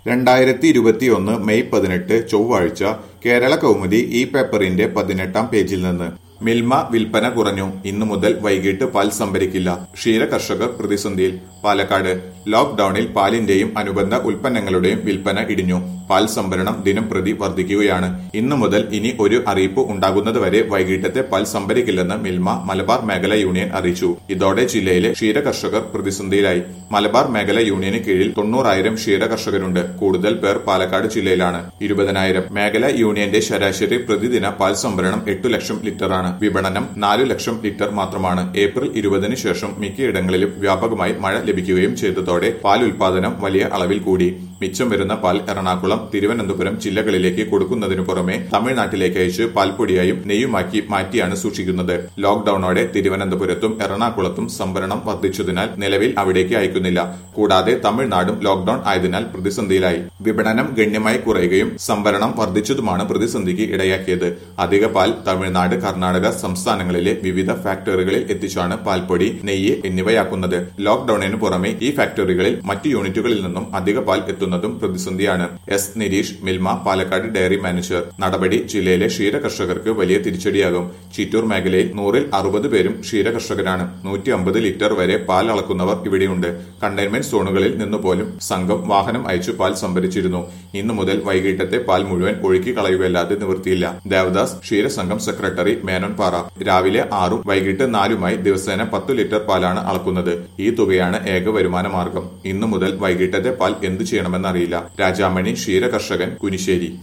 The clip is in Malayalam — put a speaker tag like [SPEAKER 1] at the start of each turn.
[SPEAKER 1] രണ്ടായിരത്തി ഇരുപത്തിയൊന്ന് മെയ് പതിനെട്ട് ചൊവ്വാഴ്ച കേരള കൗമുദി ഈ പേപ്പറിന്റെ പതിനെട്ടാം പേജിൽ നിന്ന് മിൽമ വിൽപ്പന കുറഞ്ഞു ഇന്നു മുതൽ വൈകിട്ട് പാൽ സംഭരിക്കില്ല ക്ഷീര കർഷകർ പ്രതിസന്ധിയിൽ പാലക്കാട് ലോക്ഡൌണിൽ പാലിന്റെയും അനുബന്ധ ഉൽപ്പന്നങ്ങളുടെയും വിൽപ്പന ഇടിഞ്ഞു പാൽ സംഭരണം ദിനം പ്രതി വർദ്ധിക്കുകയാണ് ഇന്നു മുതൽ ഇനി ഒരു അറിയിപ്പ് ഉണ്ടാകുന്നതുവരെ വൈകിട്ടത്തെ പാൽ സംഭരിക്കില്ലെന്ന് മിൽമ മലബാർ മേഖല യൂണിയൻ അറിയിച്ചു ഇതോടെ ജില്ലയിലെ ക്ഷീര കർഷകർ പ്രതിസന്ധിയിലായി മലബാർ മേഖല യൂണിയന് കീഴിൽ തൊണ്ണൂറായിരം ക്ഷീര കർഷകരുണ്ട് കൂടുതൽ പേർ പാലക്കാട് ജില്ലയിലാണ് ഇരുപതിനായിരം മേഖല യൂണിയന്റെ ശരാശരി പ്രതിദിന പാൽ സംഭരണം എട്ടു ലക്ഷം ലിറ്ററാണ് വിപണനം നാലു ലക്ഷം ലിറ്റർ മാത്രമാണ് ഏപ്രിൽ ഇരുപതിന് ശേഷം മിക്കയിടങ്ങളിലും വ്യാപകമായി മഴ ലഭിക്കുകയും ചെയ്തതോടെ പാൽ ഉൽപാദനം വലിയ അളവിൽ കൂടി മിച്ചം വരുന്ന പാൽ എറണാകുളം തിരുവനന്തപുരം ജില്ലകളിലേക്ക് കൊടുക്കുന്നതിനു പുറമെ തമിഴ്നാട്ടിലേക്ക് അയച്ച് പാൽപ്പൊടിയായും നെയ്യുമാക്കി മാറ്റിയാണ് സൂക്ഷിക്കുന്നത് ലോക്ഡൌണോടെ തിരുവനന്തപുരത്തും എറണാകുളത്തും സംഭരണം വർദ്ധിച്ചതിനാൽ നിലവിൽ അവിടേക്ക് അയക്കുന്നില്ല കൂടാതെ തമിഴ്നാടും ലോക്ഡൌൺ ആയതിനാൽ പ്രതിസന്ധിയിലായി വിപണനം ഗണ്യമായി കുറയുകയും സംഭരണം വർദ്ധിച്ചതുമാണ് പ്രതിസന്ധിക്ക് ഇടയാക്കിയത് അധിക പാൽ തമിഴ്നാട് കർണാടക സംസ്ഥാനങ്ങളിലെ വിവിധ ഫാക്ടറികളിൽ എത്തിച്ചാണ് പാൽപ്പൊടി നെയ്യ് എന്നിവയാക്കുന്നത് ലോക്ഡൌണിന് പുറമെ ഈ ഫാക്ടറികളിൽ മറ്റു യൂണിറ്റുകളിൽ നിന്നും അധിക പാൽ എത്തുന്നതും പ്രതിസന്ധിയാണ് S Nireesh Milma Palakkad dairy manager നടപടി ജില്ലയിലെ ക്ഷീര കർഷകർക്ക് വലിയ തിരിച്ചടിയാകും ചിറ്റൂർ മേഖലയിൽ നൂറിൽ അറുപത് പേരും ക്ഷീര കർഷകരാണ് നൂറ്റി അമ്പത് ലിറ്റർ വരെ പാൽ അളക്കുന്നവർ ഇവിടെയുണ്ട് കണ്ടെയ്ൻമെന്റ് സോണുകളിൽ നിന്ന് പോലും സംഘം വാഹനം അയച്ചു പാൽ സംഭരിച്ചിരുന്നു ഇന്നു മുതൽ വൈകിട്ടത്തെ പാൽ മുഴുവൻ ഒഴുക്കി കളയുകയല്ലാതെ നിവൃത്തിയില്ല ദേവദാസ് ക്ഷീരസംഘം സെക്രട്ടറി മേനോൻ പാറ രാവിലെ ആറും വൈകിട്ട് നാലുമായി ദിവസേന പത്തു ലിറ്റർ പാലാണ് അളക്കുന്നത് ഈ തുകയാണ് ഏക വരുമാന മാർഗം ഇന്നു മുതൽ വൈകിട്ടത്തെ പാൽ എന്തു ചെയ്യണമെന്നറിയില്ല രാജാമണി ക്ഷീര കർഷകൻ കുനിശ്ശേരി